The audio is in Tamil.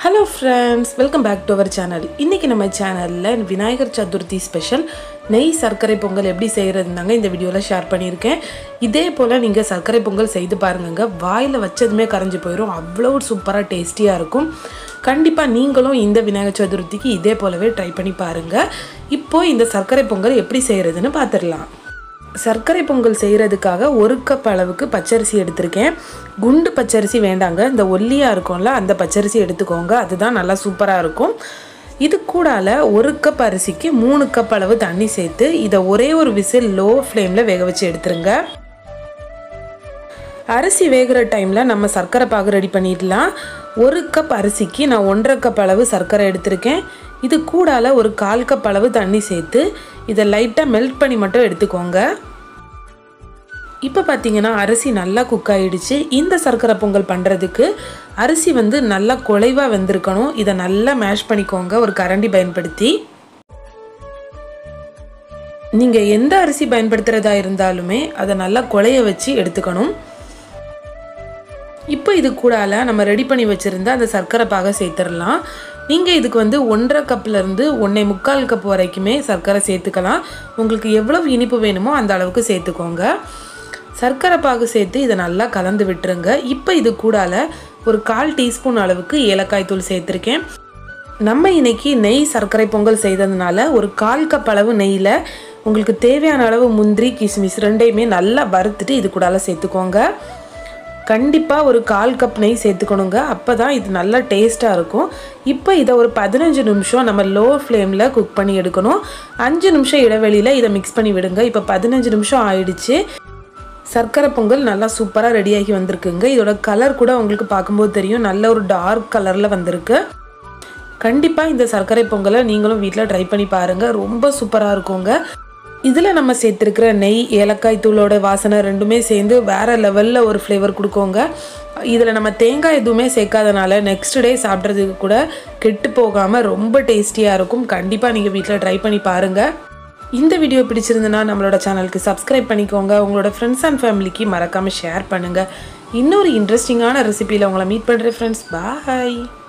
hello friends welcome back to our channel இன்றைக்கி நம்ம சேனலில் விநாயகர் சதுர்த்தி ஸ்பெஷல் நெய் சர்க்கரை பொங்கல் எப்படி செய்கிறதுனாங்க இந்த வீடியோவில் ஷேர் பண்ணியிருக்கேன் இதே போல் நீங்கள் சர்க்கரை பொங்கல் செய்து பாருங்கங்க வாயில் வச்சதுமே கரைஞ்சி போயிடும் அவ்வளோ சூப்பராக டேஸ்டியாக இருக்கும் கண்டிப்பாக நீங்களும் இந்த விநாயகர் சதுர்த்திக்கு இதே போலவே ட்ரை பண்ணி பாருங்கள் இப்போது இந்த சர்க்கரை பொங்கல் எப்படி செய்கிறதுன்னு பார்த்துடலாம் சர்க்கரை பொங்கல் செய்கிறதுக்காக ஒரு கப் அளவுக்கு பச்சரிசி எடுத்திருக்கேன் குண்டு பச்சரிசி வேண்டாங்க இந்த ஒல்லியாக இருக்கும்ல அந்த பச்சரிசி எடுத்துக்கோங்க அதுதான் நல்லா சூப்பராக இருக்கும் இது கூடால ஒரு கப் அரிசிக்கு மூணு கப் அளவு தண்ணி சேர்த்து இதை ஒரே ஒரு விசில் லோ ஃப்ளேமில் வேக வச்சு எடுத்துருங்க அரிசி வேகிற டைமில் நம்ம சர்க்கரை பாகு ரெடி பண்ணிடலாம் ஒரு கப் அரிசிக்கு நான் ஒன்றரை கப் அளவு சர்க்கரை எடுத்திருக்கேன் இது கூடால ஒரு கால் கப் அளவு தண்ணி சேர்த்து இதை லைட்டாக மெல்ட் பண்ணி மட்டும் எடுத்துக்கோங்க இப்போ பார்த்தீங்கன்னா அரிசி நல்லா குக் ஆகிடுச்சு இந்த சர்க்கரை பொங்கல் பண்ணுறதுக்கு அரிசி வந்து நல்லா குலைவாக வெந்திருக்கணும் இதை நல்லா மேஷ் பண்ணிக்கோங்க ஒரு கரண்டி பயன்படுத்தி நீங்கள் எந்த அரிசி பயன்படுத்துகிறதா இருந்தாலுமே அதை நல்லா குழைய வச்சு எடுத்துக்கணும் இப்போ இது கூடால நம்ம ரெடி பண்ணி வச்சுருந்த அந்த சர்க்கரை பாகை சேர்த்துடலாம் நீங்கள் இதுக்கு வந்து ஒன்றரை கப்லேருந்து ஒன்றே முக்கால் கப் வரைக்குமே சர்க்கரை சேர்த்துக்கலாம் உங்களுக்கு எவ்வளவு இனிப்பு வேணுமோ அந்த அளவுக்கு சேர்த்துக்கோங்க சர்க்கரை பாகு சேர்த்து இதை நல்லா கலந்து விட்டுருங்க இப்போ இது கூடால ஒரு கால் டீஸ்பூன் அளவுக்கு ஏலக்காய் தூள் சேர்த்துருக்கேன் நம்ம இன்னைக்கு நெய் சர்க்கரை பொங்கல் செய்ததுனால ஒரு கால் கப் அளவு நெய்யில் உங்களுக்கு தேவையான அளவு முந்திரி கிஸ்மிஸ் ரெண்டையுமே நல்லா வறுத்துட்டு இது கூடால சேர்த்துக்கோங்க கண்டிப்பாக ஒரு கால் கப் நெய் சேர்த்துக்கணுங்க அப்போ தான் இது நல்லா டேஸ்ட்டாக இருக்கும் இப்போ இதை ஒரு பதினஞ்சு நிமிஷம் நம்ம லோ ஃப்ளேமில் குக் பண்ணி எடுக்கணும் அஞ்சு நிமிஷம் இடைவெளியில் இதை மிக்ஸ் பண்ணி விடுங்க இப்போ பதினஞ்சு நிமிஷம் ஆயிடுச்சு சர்க்கரை பொங்கல் நல்லா சூப்பராக ரெடியாகி வந்திருக்குங்க இதோட கலர் கூட உங்களுக்கு பார்க்கும்போது தெரியும் நல்ல ஒரு டார்க் கலரில் வந்திருக்கு கண்டிப்பாக இந்த சர்க்கரை பொங்கலை நீங்களும் வீட்டில் ட்ரை பண்ணி பாருங்கள் ரொம்ப சூப்பராக இருக்குங்க இதில் நம்ம சேர்த்துருக்கிற நெய் ஏலக்காய் தூளோட வாசனை ரெண்டுமே சேர்ந்து வேறு லெவலில் ஒரு ஃப்ளேவர் கொடுக்கோங்க இதில் நம்ம தேங்காய் எதுவுமே சேர்க்காதனால நெக்ஸ்ட் டே சாப்பிட்றதுக்கு கூட கெட்டு போகாமல் ரொம்ப டேஸ்டியாக இருக்கும் கண்டிப்பாக நீங்கள் வீட்டில் ட்ரை பண்ணி பாருங்கள் இந்த வீடியோ பிடிச்சிருந்துன்னா நம்மளோட சேனலுக்கு சப்ஸ்கிரைப் பண்ணிக்கோங்க உங்களோட ஃப்ரெண்ட்ஸ் அண்ட் ஃபேமிலிக்கு மறக்காமல் ஷேர் பண்ணுங்கள் இன்னொரு இன்ட்ரெஸ்டிங்கான ரெசிபியில் உங்களை மீட் பண்ணுறேன் ஃப்ரெண்ட்ஸ் பாய்